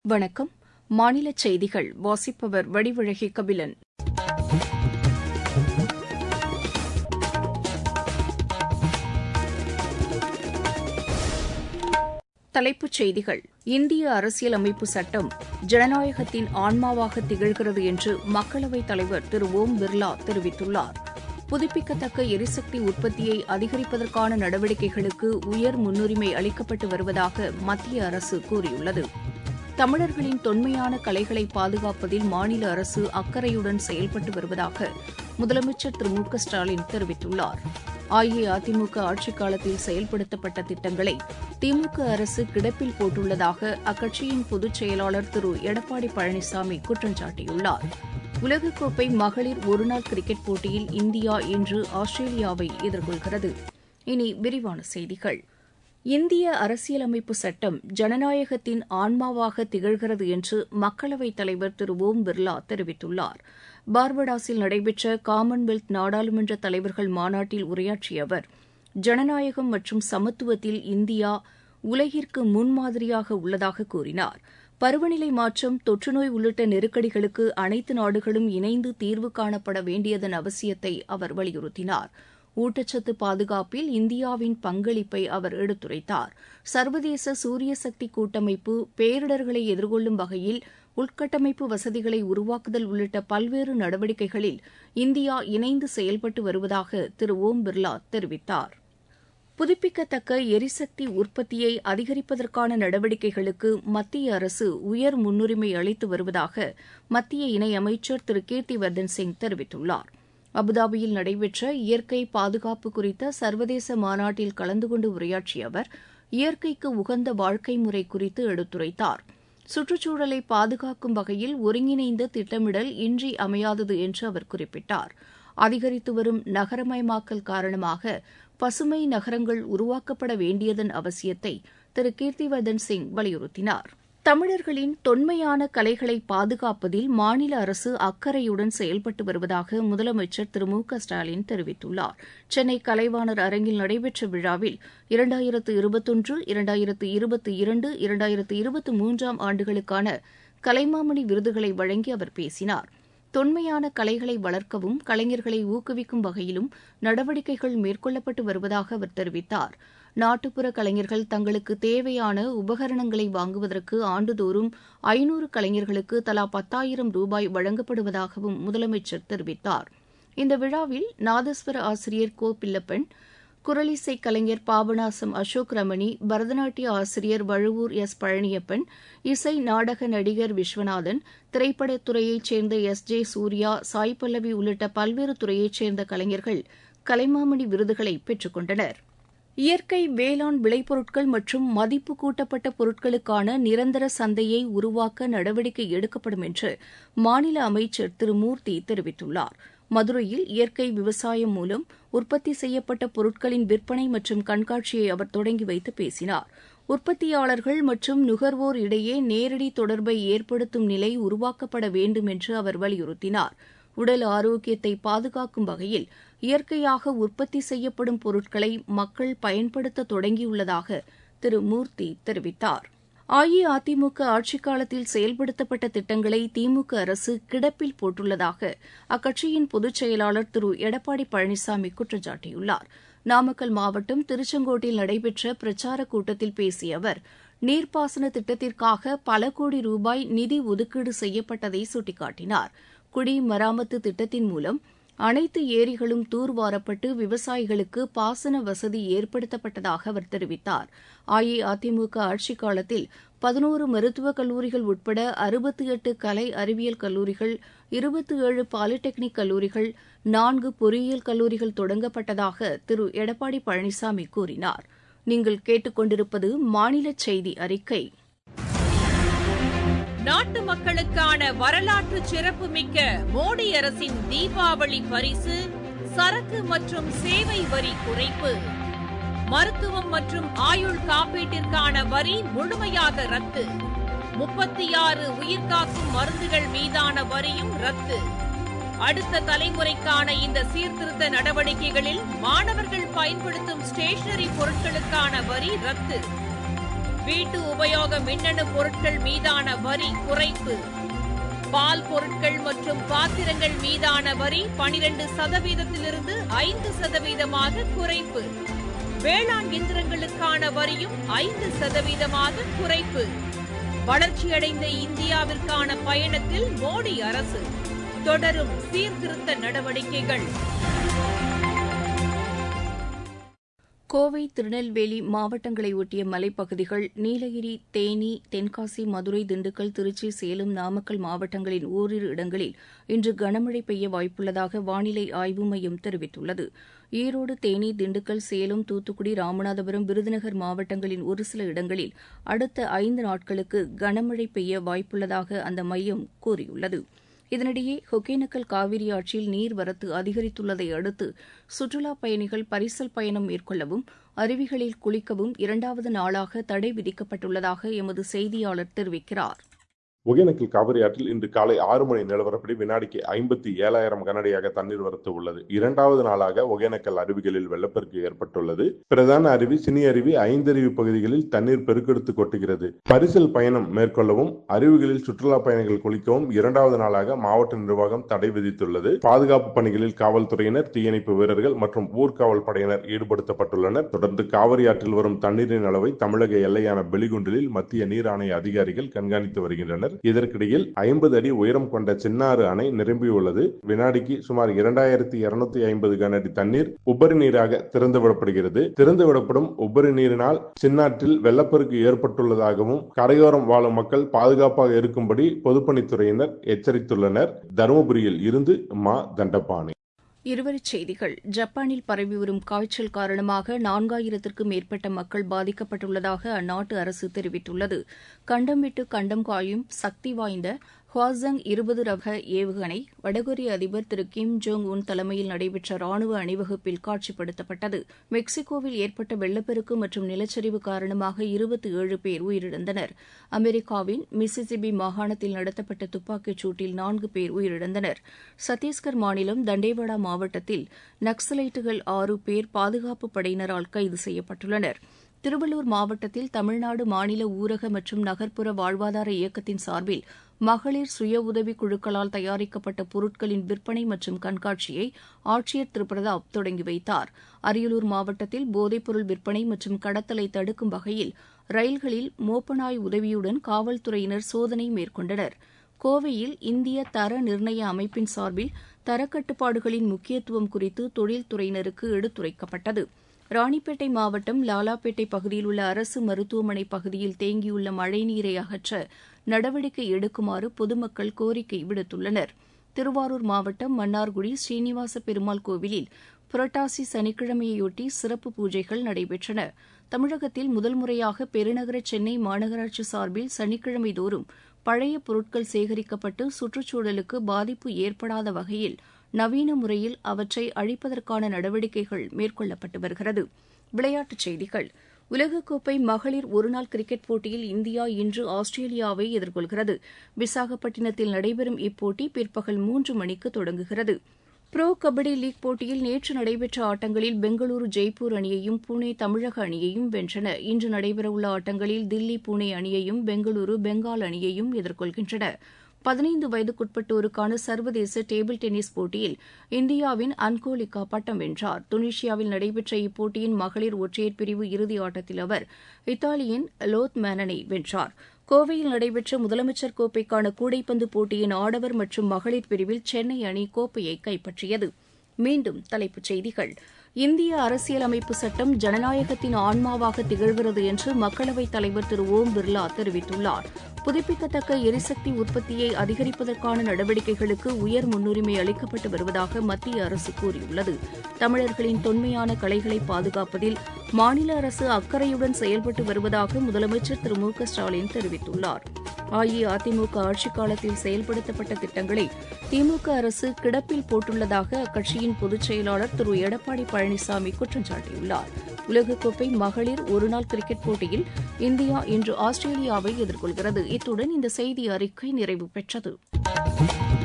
வணக்கம் மாநில செய்திகள் வாசிப்பவர் வடிவழகி கபிலன் தலைப்புச் செய்திகள் இந்திய அரசியலமைப்பு சட்டம் ஜனநாயகத்தின் ஆன்மாவாக திகழ்கிறது என்று மக்களவைத் தலைவர் திரு ஓம் பிர்லா தெரிவித்துள்ளார் புதுப்பிக்கத்தக்க எரிசக்தி உற்பத்தியை அதிகரிப்பதற்கான நடவடிக்கைகளுக்கு உயர் முன்னுரிமை அளிக்கப்பட்டு வருவதாக மத்திய அரசு கூறியுள்ளது தமிழர்களின் தொன்மையான கலைகளை பாதுகாப்பதில் மாநில அரசு அக்கறையுடன் செயல்பட்டு வருவதாக முதலமைச்சர் திரு மு க ஸ்டாலின் தெரிவித்துள்ளார் அஇஅதிமுக ஆட்சிக் காலத்தில் செயல்படுத்தப்பட்ட திட்டங்களை திமுக அரசு கிடப்பில் போட்டுள்ளதாக அக்கட்சியின் பொதுச் செயலாளர் திரு எடப்பாடி பழனிசாமி குற்றம் சாட்டியுள்ளார் உலகக்கோப்பை மகளிர் ஒருநாள் கிரிக்கெட் போட்டியில் இந்தியா இன்று ஆஸ்திரேலியாவை எதிர்கொள்கிறது இனி விரிவான செய்திகள் இந்திய அரசியலமைப்பு சட்டம் ஜனநாயகத்தின் ஆன்மாவாக திகழ்கிறது என்று மக்களவைத் தலைவர் திரு ஓம் பிர்லா தெரிவித்துள்ளார் பார்படாஸில் நடைபெற்ற காமன்வெல்த் நாடாளுமன்ற தலைவர்கள் மாநாட்டில் உரையாற்றிய அவர் ஜனநாயகம் மற்றும் சமத்துவத்தில் இந்தியா உலகிற்கு முன்மாதிரியாக உள்ளதாக கூறினார் பருவநிலை மாற்றம் தொற்றுநோய் உள்ளிட்ட நெருக்கடிகளுக்கு அனைத்து நாடுகளும் இணைந்து தீர்வு காணப்பட வேண்டியதன் அவசியத்தை அவர் வலியுறுத்தினார் ஊட்டச்சத்து பாதுகாப்பில் இந்தியாவின் பங்களிப்பை அவர் எடுத்துரைத்தார் சர்வதேச சூரிய சக்தி கூட்டமைப்பு பேரிடர்களை எதிர்கொள்ளும் வகையில் உள்கட்டமைப்பு வசதிகளை உருவாக்குதல் உள்ளிட்ட பல்வேறு நடவடிக்கைகளில் இந்தியா இணைந்து செயல்பட்டு வருவதாக திரு ஓம் பிர்லா தெரிவித்தார் புதுப்பிக்கத்தக்க எரிசக்தி உற்பத்தியை அதிகரிப்பதற்கான நடவடிக்கைகளுக்கு மத்திய அரசு உயர் முன்னுரிமை அளித்து வருவதாக மத்திய இணையமைச்சர் திரு கீர்த்திவர்தன் சிங் தெரிவித்துள்ளார் அபுதாபியில் நடைபெற்ற இயற்கை பாதுகாப்பு குறித்த சர்வதேச மாநாட்டில் கலந்து கொண்டு உரையாற்றிய அவர் இயற்கைக்கு உகந்த வாழ்க்கை முறை குறித்து எடுத்துரைத்தார் சுற்றுச்சூழலை பாதுகாக்கும் வகையில் ஒருங்கிணைந்த திட்டமிடல் இன்றி அமையாதது என்று அவர் குறிப்பிட்டார் அதிகரித்து வரும் நகரமயமாக்கல் காரணமாக பசுமை நகரங்கள் உருவாக்கப்பட வேண்டியதன் அவசியத்தை திரு கீர்த்திவர்தன் சிங் வலியுறுத்தினார் தமிழர்களின் தொன்மையான கலைகளை பாதுகாப்பதில் மாநில அரசு அக்கறையுடன் செயல்பட்டு வருவதாக முதலமைச்சர் திரு மு க ஸ்டாலின் தெரிவித்துள்ளார் சென்னை கலைவாணர் அரங்கில் நடைபெற்ற விழாவில் இரண்டாயிரத்து இருபத்தொன்று இரண்டாயிரத்து இருபத்தி இரண்டு இரண்டாயிரத்து இருபத்தி மூன்றாம் ஆண்டுகளுக்கான கலைமாமணி விருதுகளை வழங்கி அவர் பேசினார் தொன்மையான கலைகளை வளர்க்கவும் கலைஞர்களை ஊக்குவிக்கும் வகையிலும் நடவடிக்கைகள் மேற்கொள்ளப்பட்டு வருவதாக அவர் தெரிவித்தார் நாட்டுப்புற கலைஞர்கள் தங்களுக்கு தேவையான உபகரணங்களை வாங்குவதற்கு ஆண்டுதோறும் ஐநூறு கலைஞர்களுக்கு தலா பத்தாயிரம் ரூபாய் வழங்கப்படுவதாகவும் முதலமைச்சர் தெரிவித்தார் இந்த விழாவில் நாதஸ்வர ஆசிரியர் கோ பில்லப்பன் குரலிசை கலைஞர் பாபநாசம் அசோக் ரமணி பரதநாட்டிய ஆசிரியர் வழுவூர் எஸ் பழனியப்பன் இசை நாடக நடிகர் விஸ்வநாதன் திரைப்படத்துறையைச் சேர்ந்த எஸ் ஜே சூர்யா சாய் பல்லவி உள்ளிட்ட பல்வேறு துறையைச் சேர்ந்த கலைஞர்கள் கலைமாமணி விருதுகளை பெற்றுக் கொண்டனர் இயற்கை வேளாண் விளைபொருட்கள் மற்றும் மதிப்பு கூட்டப்பட்ட பொருட்களுக்கான நிரந்தர சந்தையை உருவாக்க நடவடிக்கை எடுக்கப்படும் என்று மாநில அமைச்சர் திரு மூர்த்தி தெரிவித்துள்ளார் மதுரையில் இயற்கை விவசாயம் மூலம் உற்பத்தி செய்யப்பட்ட பொருட்களின் விற்பனை மற்றும் கண்காட்சியை அவர் தொடங்கி வைத்து பேசினார் உற்பத்தியாளர்கள் மற்றும் நுகர்வோர் இடையே நேரடி தொடர்பை ஏற்படுத்தும் நிலை உருவாக்கப்பட வேண்டும் என்று அவர் வலியுறுத்தினார் உடல் ஆரோக்கியத்தை பாதுகாக்கும் வகையில் இயற்கையாக உற்பத்தி செய்யப்படும் பொருட்களை மக்கள் பயன்படுத்த தொடங்கியுள்ளதாக திரு மூர்த்தி தெரிவித்தார் அஇஅதிமுக ஆட்சிக் காலத்தில் செயல்படுத்தப்பட்ட திட்டங்களை திமுக அரசு கிடப்பில் போட்டுள்ளதாக அக்கட்சியின் பொதுச் செயலாளர் திரு எடப்பாடி பழனிசாமி குற்றம் சாட்டியுள்ளார் நாமக்கல் மாவட்டம் திருச்செங்கோட்டில் நடைபெற்ற பிரச்சாரக் கூட்டத்தில் பேசிய அவர் நீர்ப்பாசன திட்டத்திற்காக பல கோடி ரூபாய் நிதி ஒதுக்கீடு செய்யப்பட்டதை சுட்டிக்காட்டினார் குடிமராமத்து திட்டத்தின் மூலம் அனைத்து ஏரிகளும் தூர்வாரப்பட்டு விவசாயிகளுக்கு பாசன வசதி ஏற்படுத்தப்பட்டதாக அவர் தெரிவித்தார் அஇஅதிமுக ஆட்சிக் காலத்தில் பதினோரு மருத்துவக் கல்லூரிகள் உட்பட அறுபத்தி எட்டு கலை அறிவியல் கல்லூரிகள் இருபத்தி ஏழு பாலிடெக்னிக் கல்லூரிகள் நான்கு பொறியியல் கல்லூரிகள் தொடங்கப்பட்டதாக திரு எடப்பாடி பழனிசாமி கூறினார் நீங்கள் கேட்டுக்கொண்டிருப்பது மாநில செய்தி அறிக்கை நாட்டு மக்களுக்கான வரலாற்று சிறப்புமிக்க மோடி அரசின் தீபாவளி பரிசு சரக்கு மற்றும் சேவை வரி குறைப்பு மருத்துவம் மற்றும் ஆயுள் காப்பீட்டிற்கான வரி முழுமையாக ரத்து முப்பத்தி ஆறு உயிர்காக்கும் மருந்துகள் மீதான வரியும் ரத்து அடுத்த தலைமுறைக்கான இந்த சீர்திருத்த நடவடிக்கைகளில் மாணவர்கள் பயன்படுத்தும் ஸ்டேஷனரி பொருட்களுக்கான வரி ரத்து வீட்டு உபயோக மின்னணு பொருட்கள் மீதான வரி குறைப்பு பால் பொருட்கள் மற்றும் பாத்திரங்கள் மீதான வரி பனிரெண்டு சதவீதத்திலிருந்து ஐந்து சதவீதமாக குறைப்பு வேளாண் இயந்திரங்களுக்கான வரியும் ஐந்து சதவீதமாக குறைப்பு வளர்ச்சியடைந்த இந்தியாவிற்கான பயணத்தில் மோடி அரசு தொடரும் சீர்திருத்த நடவடிக்கைகள் கோவை திருநெல்வேலி மாவட்டங்களை ஒட்டிய மலைப்பகுதிகள் நீலகிரி தேனி தென்காசி மதுரை திண்டுக்கல் திருச்சி சேலம் நாமக்கல் மாவட்டங்களின் ஓரிரு இடங்களில் இன்று கனமழை பெய்ய வாய்ப்புள்ளதாக வானிலை ஆய்வு மையம் தெரிவித்துள்ளது ஈரோடு தேனி திண்டுக்கல் சேலம் தூத்துக்குடி ராமநாதபுரம் விருதுநகர் மாவட்டங்களின் ஒரு சில இடங்களில் அடுத்த ஐந்து நாட்களுக்கு கனமழை பெய்ய வாய்ப்புள்ளதாக அந்த மையம் கூறியுள்ளது இதனிடையே ஒகேனக்கல் காவிரி ஆற்றில் நீர்வரத்து அதிகரித்துள்ளதை அடுத்து சுற்றுலாப் பயணிகள் பரிசல் பயணம் மேற்கொள்ளவும் அருவிகளில் குளிக்கவும் இரண்டாவது நாளாக தடை விதிக்கப்பட்டுள்ளதாக எமது செய்தியாளர் தெரிவிக்கிறார் ஒகேனக்கல் காவிரி ஆற்றில் இன்று காலை ஆறு மணி நிலவரப்படி வினாடிக்கு ஐம்பத்தி ஏழாயிரம் கனடியாக தண்ணீர் வரத்து உள்ளது இரண்டாவது நாளாக ஒகேனக்கல் அருவிகளில் வெள்ளப்பெருக்கு ஏற்பட்டுள்ளது பிரதான அருவி சினி அருவி ஐந்தருவி பகுதிகளில் தண்ணீர் பெருக்கெடுத்து கொட்டுகிறது பரிசல் பயணம் மேற்கொள்ளவும் அருவிகளில் சுற்றுலா பயணிகள் குளிக்கவும் இரண்டாவது நாளாக மாவட்ட நிர்வாகம் தடை விதித்துள்ளது பாதுகாப்பு பணிகளில் காவல்துறையினர் தீயணைப்பு வீரர்கள் மற்றும் ஊர்காவல் படையினர் ஈடுபடுத்தப்பட்டுள்ளனர் தொடர்ந்து காவிரி ஆற்றில் வரும் தண்ணீரின் அளவை தமிழக எல்லையான பெலிகுண்டிலில் மத்திய நீர் ஆணைய அதிகாரிகள் கண்காணித்து வருகின்றனர் இதற்கிடையில் ஐம்பது அடி உயரம் கொண்ட சின்னாறு அணை நிரம்பியுள்ளது வினாடிக்கு சுமார் இரண்டாயிரத்தி இருநூத்தி ஐம்பது கனஅடி தண்ணீர் உபரி நீராக திறந்துவிடப்படுகிறது திறந்துவிடப்படும் உபரி நீரினால் சின்னாற்றில் வெள்ளப்பெருக்கு ஏற்பட்டுள்ளதாகவும் கரையோரம் வாழும் மக்கள் பாதுகாப்பாக இருக்கும்படி பொதுப்பணித்துறையினர் எச்சரித்துள்ளனர் தருமபுரியில் இருந்து மா தண்டபாணி இருவரிச் செய்திகள் ஜப்பானில் பரவி வரும் காய்ச்சல் காரணமாக நான்காயிரத்திற்கும் மேற்பட்ட மக்கள் பாதிக்கப்பட்டுள்ளதாக அந்நாட்டு அரசு தெரிவித்துள்ளது கண்டம் விட்டு கண்டம் காயும் சக்தி வாய்ந்த ஹுவாசங் இருபது ரக ஏவுகணை வடகொரிய அதிபர் திரு கிம் ஜோங் உன் தலைமையில் நடைபெற்ற ராணுவ அணிவகுப்பில் காட்சிப்படுத்தப்பட்டது மெக்சிகோவில் ஏற்பட்ட வெள்ளப்பெருக்கு மற்றும் நிலச்சரிவு காரணமாக இருபத்தி ஏழு பேர் உயிரிழந்தனர் அமெரிக்காவின் மிசிசிபி மாகாணத்தில் நடத்தப்பட்ட துப்பாக்கிச் சூட்டில் நான்கு பேர் உயிரிழந்தனர் சத்தீஸ்கர் மாநிலம் தண்டேவாடா மாவட்டத்தில் நக்சலைட்டுகள் ஆறு பேர் பாதுகாப்பு படையினரால் கைது செய்யப்பட்டுள்ளனா் திருவள்ளூர் மாவட்டத்தில் தமிழ்நாடு மாநில ஊரக மற்றும் நகர்ப்புற வாழ்வாதார இயக்கத்தின் சார்பில் மகளிர் சுய உதவி குழுக்களால் தயாரிக்கப்பட்ட பொருட்களின் விற்பனை மற்றும் கண்காட்சியை ஆட்சியர் திரு பிரதாப் தொடங்கி வைத்தார் அரியலூர் மாவட்டத்தில் போதைப்பொருள் விற்பனை மற்றும் கடத்தலை தடுக்கும் வகையில் ரயில்களில் மோப்பநாய் உதவியுடன் காவல்துறையினர் சோதனை மேற்கொண்டனர் கோவையில் இந்திய தர நிர்ணய அமைப்பின் சார்பில் தரக்கட்டுப்பாடுகளின் முக்கியத்துவம் குறித்து தொழில்துறையினருக்கு எடுத்துரைக்கப்பட்டது ராணிப்பேட்டை மாவட்டம் லாலாப்பேட்டை பகுதியில் உள்ள அரசு மருத்துவமனை பகுதியில் தேங்கியுள்ள மழைநீரை அகற்ற நடவடிக்கை எடுக்குமாறு பொதுமக்கள் கோரிக்கை விடுத்துள்ளனர் திருவாரூர் மாவட்டம் மன்னார்குடி ஸ்ரீனிவாச பெருமாள் கோவிலில் புரட்டாசி சனிக்கிழமையொட்டி சிறப்பு பூஜைகள் நடைபெற்றன தமிழகத்தில் முதல் முறையாக பெருநகர சென்னை மாநகராட்சி சார்பில் சனிக்கிழமை தோறும் பழைய பொருட்கள் சேகரிக்கப்பட்டு சுற்றுச்சூழலுக்கு பாதிப்பு ஏற்படாத வகையில் நவீன முறையில் அவற்றை அழிப்பதற்கான நடவடிக்கைகள் மேற்கொள்ளப்பட்டு வருகிறது விளையாட்டுச் செய்திகள் உலகக்கோப்பை மகளிர் ஒருநாள் கிரிக்கெட் போட்டியில் இந்தியா இன்று ஆஸ்திரேலியாவை எதிர்கொள்கிறது விசாகப்பட்டினத்தில் நடைபெறும் இப்போட்டி பிற்பகல் மூன்று மணிக்கு தொடங்குகிறது புரோ கபடி லீக் போட்டியில் நேற்று நடைபெற்ற ஆட்டங்களில் பெங்களூரு ஜெய்ப்பூர் அணியையும் புனே தமிழக அணியையும் வென்றன இன்று நடைபெறவுள்ள ஆட்டங்களில் தில்லி புனே அணியையும் பெங்களூரு பெங்கால் அணியையும் எதிர்கொள்கின்றன பதினைந்து வயதுக்குட்பட்டோருக்கான சர்வதேச டேபிள் டென்னிஸ் போட்டியில் இந்தியாவின் அன்கோலிகா பட்டம் வென்றார் துனிஷியாவில் நடைபெற்ற இப்போட்டியின் மகளிர் ஒற்றையர் பிரிவு இறுதி ஆட்டத்தில் அவர் இத்தாலியின் லோத் மேனனை வென்றார் கோவையில் நடைபெற்ற முதலமைச்சர் கோப்பைக்கான கூடைப்பந்து போட்டியின் ஆடவர் மற்றும் மகளிர் பிரிவில் சென்னை அணி கோப்பையை கைப்பற்றியது மீண்டும் தலைப்புச் செய்திகள் இந்திய அரசியலமைப்பு சட்டம் ஜனநாயகத்தின் ஆன்மாவாக திகழ்கிறது என்று மக்களவைத் தலைவர் திரு ஓம் பிர்லா தெரிவித்துள்ளார் புதுப்பிக்கத்தக்க எரிசக்தி உற்பத்தியை அதிகரிப்பதற்கான நடவடிக்கைகளுக்கு உயர் முன்னுரிமை அளிக்கப்பட்டு வருவதாக மத்திய அரசு கூறியுள்ளது தமிழர்களின் தொன்மையான கலைகளை பாதுகாப்பதில் மாநில அரசு அக்கறையுடன் செயல்பட்டு வருவதாக முதலமைச்சர் திரு மு க ஸ்டாலின் தெரிவித்துள்ளார் அஇஅதிமுக ஆட்சிக் காலத்தில் செயல்படுத்தப்பட்ட திட்டங்களை திமுக அரசு கிடப்பில் போட்டுள்ளதாக அக்கட்சியின் பொதுச் செயலாளர் திரு எடப்பாடி பழனிசாமி குற்றம் சாட்டியுள்ளார் உலகக்கோப்பை மகளிர் ஒருநாள் கிரிக்கெட் போட்டியில் இந்தியா இன்று ஆஸ்திரேலியாவை எதிர்கொள்கிறது இத்துடன் இந்த செய்தி அறிக்கை நிறைவு பெற்றது